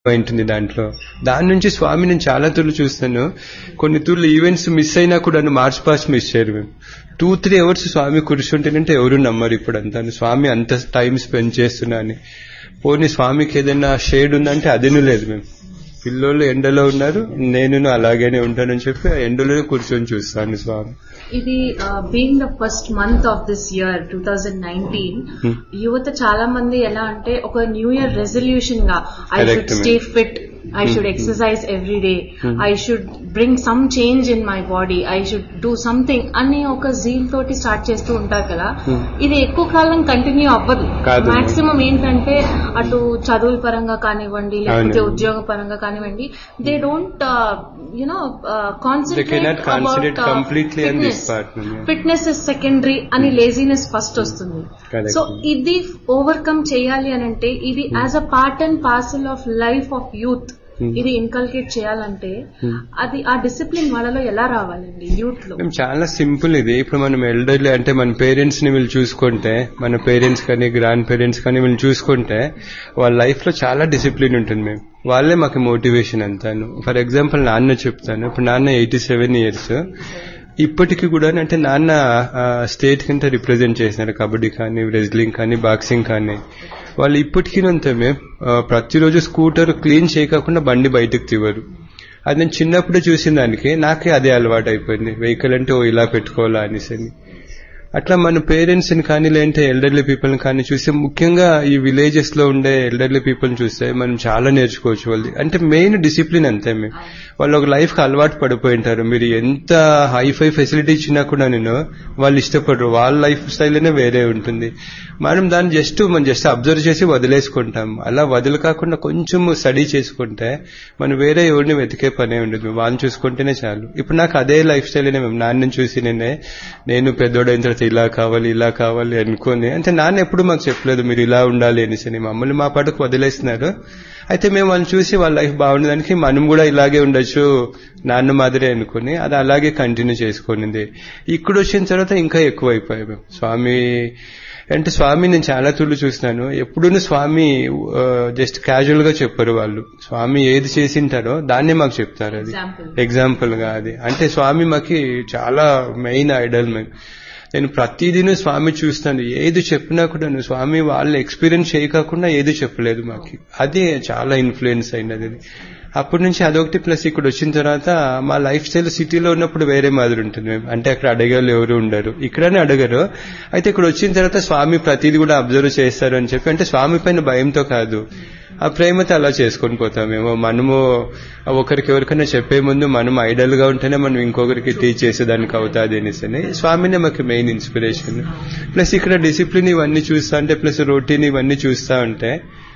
ఉంటుంది దాంట్లో దాని నుంచి స్వామి నేను చాలా తూర్లు చూస్తాను కొన్ని తూర్లు ఈవెంట్స్ మిస్ అయినా కూడా మార్చ్ పాస్ట్ మిస్ చేయరు మేము టూ త్రీ అవర్స్ స్వామి కూర్చుంటేనంటే ఎవరు నమ్మరు ఇప్పుడు అంతా స్వామి అంత టైం స్పెండ్ చేస్తున్నా అని పోనీ స్వామికి ఏదైనా షేడ్ ఉందంటే అదేనూ లేదు మేము పిల్లోళ్ళు ఎండలో ఉన్నారు నేను అలాగేనే ఉంటానని చెప్పి ఆ ఎండలోనే కూర్చొని చూస్తాను స్వామి ఇది being the first month of this year two thousand nineteen యువత చాలా మంది ఎలా అంటే ఒక న్యూ ఇయర్ రెజల్యూషన్ గా I Correct, should ma'am. Stay fit I should exercise every day I should bring some change in my body I should do something అని ఒక zeal తోటి స్టార్ట్ చేస్తూ ఉంటారు కదా ఇది ఎక్కువ కాలం కంటిన్యూ అవ్వదు కాదు. మాక్సిమం ఏంటంటే అటు చదువుల పరంగా కానివ్వండి లేకపోతే అవును. ఉద్యోగ పరంగా కానివ్వండి they don't you know They cannot concentrate completely on this part, ma'am. Fitness is secondary అని లేజినెస్ ఫస్ట్ వస్తుంది Correct. సో ఇది ఓవర్కమ్ చేయాలి అని అంటే ఇది as a part and parcel of life of youth Hmm. ఇది ఇన్కల్కేట్ చేయాలంటే Hmm. అది ఆ డిసిప్లిన్ వాళ్ళలో ఎలా రావాలండి యూత్ లో మేము చాలా సింపుల్ ఇది ఇప్పుడు మనం ఎల్డర్లీ అంటే మన పేరెంట్స్ ని వీళ్ళు చూసుకుంటే మన పేరెంట్స్ కానీ గ్రాండ్ పేరెంట్స్ కానీ వీళ్ళు చూసుకుంటే వాళ్ళ లైఫ్ లో చాలా డిసిప్లిన్ ఉంటుంది మేము వాళ్ళే మాకు మోటివేషన్ అంతాను ఫర్ ఎగ్జాంపుల్ నాన్న చెప్తాను ఇప్పుడు నాన్న ఎయిటీ సెవెన్ ఇయర్స్ ఇప్పటికి కూడా అంటే నాన్న స్టేట్ కింద రిప్రజెంట్ చేసినారు కబడ్డీ కానీ రెజ్లింగ్ కానీ బాక్సింగ్ కానీ వాళ్ళు ఇప్పటికీ అంతే మేము ఆ, ప్రతిరోజు స్కూటర్ క్లీన్ చేయకుండా బండి బయటకు తీవరు అది నేను చిన్నప్పుడే చూసిన దానికి నాకే అదే అలవాటు అయిపోయింది వెహికల్ అంటే ఓ ఇలా పెట్టుకోవాలా అనేసి అని. అట్లా మన పేరెంట్స్ ని కానీ లేదంటే ఎల్డర్లీ పీపుల్ కానీ చూస్తే ముఖ్యంగా ఈ విలేజెస్ లో ఉండే ఎల్డర్లీ పీపుల్ చూస్తే మనం చాలా నేర్చుకోవచ్చు వాళ్ళది అంటే మెయిన్ డిసిప్లిన్ అంతే మేము వాళ్ళు ఒక లైఫ్ కి అలవాటు పడిపోయి ఉంటారు మీరు ఎంత హైఫై ఫెసిలిటీ ఇచ్చినా కూడా నేను వాళ్ళు ఇష్టపడరు వాళ్ళ లైఫ్ స్టైల్నే వేరే ఉంటుంది మనం దాన్ని జస్ట్ మనం జస్ట్ అబ్జర్వ్ చేసి వదిలేసుకుంటాం అలా వదిలి కాకుండా కొంచెం స్టడీ చేసుకుంటే మనం వేరే ఎవరిని వెతికే పనే ఉండదు వాళ్ళని చూసుకుంటేనే చాలు ఇప్పుడు నాకు అదే లైఫ్ స్టైల్ మేము నాన్నని చూసి నేనే నేను పెద్దోడైన తర్వాత ఇలా కావాలి ఇలా కావాలి అనుకొని అంటే నాన్న ఎప్పుడు మాకు చెప్పలేదు మీరు ఇలా ఉండాలి అనేసి అని. మమ్మల్ని మా పాటకు వదిలేస్తున్నారు అయితే మేము వాళ్ళని చూసి వాళ్ళ లైఫ్ బాగుండడానికి మనం కూడా ఇలాగే ఉండొచ్చు నాన్న మాదిరే అనుకుని అది అలాగే కంటిన్యూ చేసుకునింది ఇక్కడ వచ్చిన తర్వాత ఇంకా ఎక్కువ అయిపోయాయి మేము స్వామి అంటే స్వామి నేను చాలా తూర్లు చూసినాను ఎప్పుడూ స్వామి జస్ట్ క్యాజువల్ గా చెప్పరు వాళ్ళు స్వామి ఏది చేసింటారో దాన్నే మాకు చెప్తారు అది Example. ఎగ్జాంపుల్ గా అది అంటే స్వామి మాకి చాలా మెయిన్ ఐడల్ మేము నేను ప్రతిదిన స్వామి చూస్తాను ఏది చెప్పినా కూడా నువ్వు స్వామి వాళ్ళు ఎక్స్పీరియన్స్ చేయకుండా ఏది చెప్పలేదు మాకి అది చాలా ఇన్ఫ్లుయెన్స్ అయినది అది. అప్పటి నుంచి అదొకటి ప్లస్ ఇక్కడ వచ్చిన తర్వాత మా లైఫ్ స్టైల్ సిటీలో ఉన్నప్పుడు వేరే మాదిరి ఉంటుంది మేము అంటే అక్కడ అడగలు ఎవరు ఉండరు ఇక్కడనే అడగరు అయితే ఇక్కడ వచ్చిన తర్వాత స్వామి ప్రతిది కూడా అబ్జర్వ్ చేస్తారు అని చెప్పి అంటే స్వామి పైన భయంతో కాదు ఆ ప్రేమతో అలా చేసుకొని పోతామేమో మనము ఒకరికి ఎవరికైనా చెప్పే ముందు మనం ఐడల్ గా ఉంటేనే మనం ఇంకొకరికి టీచ్ చేసేదానికి అవుతాది అనేసి అని. స్వామినే మాకు మెయిన్ ఇన్స్పిరేషన్ ప్లస్ ఇక్కడ డిసిప్లిన్ ఇవన్నీ చూస్తా అంటే ప్లస్ రొటీన్ ఇవన్నీ చూస్తా ఉంటే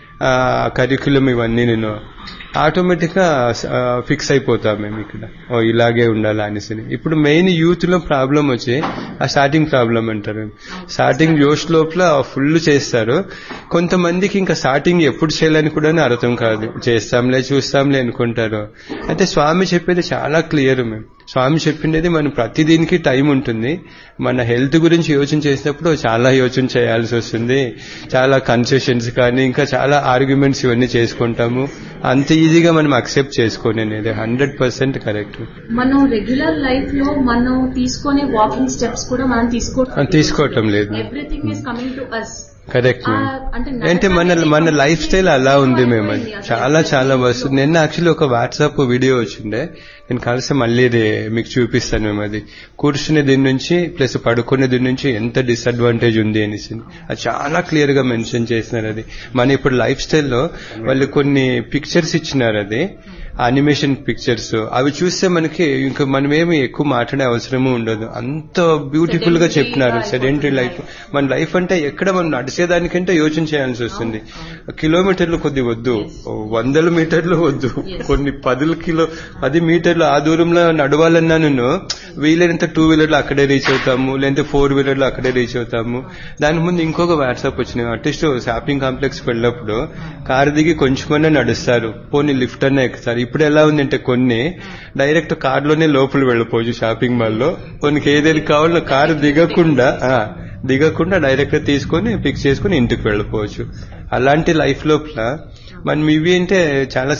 కరికులం ఇవన్నీ నేను ఆటోమేటిక్ గా ఫిక్స్ అయిపోతాం మేము ఇక్కడ ఓ ఇలాగే ఉండాలి అనేసి ఇప్పుడు మెయిన్ యూత్ లో ప్రాబ్లం వచ్చి ఆ స్టార్టింగ్ ప్రాబ్లం అంటారు స్టార్టింగ్ జోష్ లోపల ఫుల్ చేస్తారు కొంతమందికి ఇంకా స్టార్టింగ్ ఎప్పుడు చేయాలని కూడా అర్థం కాదు చేస్తాంలే చూస్తాంలే అనుకుంటారు అయితే స్వామి చెప్పేది చాలా క్లియర్ మేము స్వామి చెప్పిండేది మనం ప్రతి దీనికి టైం ఉంటుంది మన హెల్త్ గురించి యోచన చేసినప్పుడు చాలా యోచన చేయాల్సి వస్తుంది చాలా కన్సెషన్స్ కానీ ఇంకా చాలా ఆర్గ్యుమెంట్స్ ఇవన్నీ చేసుకుంటాము అంత ఈజీగా మనం అక్సెప్ట్ చేసుకోని అనేది హండ్రెడ్ పర్సెంట్ కరెక్ట్ మనం రెగ్యులర్ లైఫ్ లో మనం తీసుకునే వాకింగ్ స్టెప్స్ కూడా మనం తీసుకోవట్లేదు తీసుకోవటం లేదు everything is coming to us correct ఆ, అంటే అంటే మన నడవడానికి మన లైఫ్ స్టైల్ అలా ఉంది మేము అయిపోయింది అసలు. చాలా చాలా వస్తుంది నిన్న యాక్చువల్లీ ఒక వాట్సాప్ వీడియో వచ్చిండే నేను కలిసి మళ్ళీ ఇది మీకు చూపిస్తాను మేము అది కూర్చునే దీని నుంచి ప్లస్ పడుకునే దీని నుంచి ఎంత డిసడ్వాంటేజ్ ఉంది అనేసి అది చాలా క్లియర్ గా మెన్షన్ చేసినారు అది మన ఇప్పుడు లైఫ్ స్టైల్లో వాళ్ళు కొన్ని పిక్చర్స్ ఇచ్చినారు అది అనిమేషన్ పిక్చర్స్ అవి చూస్తే మనకి ఇంకా మనం ఏమి ఎక్కువ మాట్లాడే అవసరము ఉండదు అంత బ్యూటిఫుల్ గా చెప్పినారు సెడెంటరీ లైఫ్ మన లైఫ్ అంటే ఎక్కడ మనం నడిచేదానికంటే యోచన చేయాల్సి వస్తుంది కిలోమీటర్లు కొద్ది వద్దు వందల మీటర్లు వద్దు కొన్ని పదుల కిలో పది మీటర్లు ఆ దూరంలో నడవాలన్నా నేను వీలైనంత టూ వీలర్లు అక్కడే రీచ్ అవుతాము లేదంటే ఫోర్ వీలర్లు అక్కడే రీచ్ అవుతాము దాని ముందు ఇంకొక వాట్సాప్ వచ్చినాయి అట్లీస్ట్ షాపింగ్ కాంప్లెక్స్ వెళ్ళినప్పుడు కారు దిగి కొంచెమన్నా నడుస్తారు పోనీ లిఫ్ట్ అన్నా ఎక్కుతారు ఇప్పుడు ఎలా ఉందంటే కొన్ని డైరెక్ట్ కార్లోనే లోపల వెళ్ళిపోవచ్చు షాపింగ్ మాల్లో కొన్ని ఏదేది కావాలో కారు దిగకుండా ఆ, దిగకుండా డైరెక్ట్ గా తీసుకొని ఫిక్స్ చేసుకుని ఇంటికి వెళ్ళిపోవచ్చు అలాంటి లైఫ్ లోపల మనం ఇవి అంటే చాలా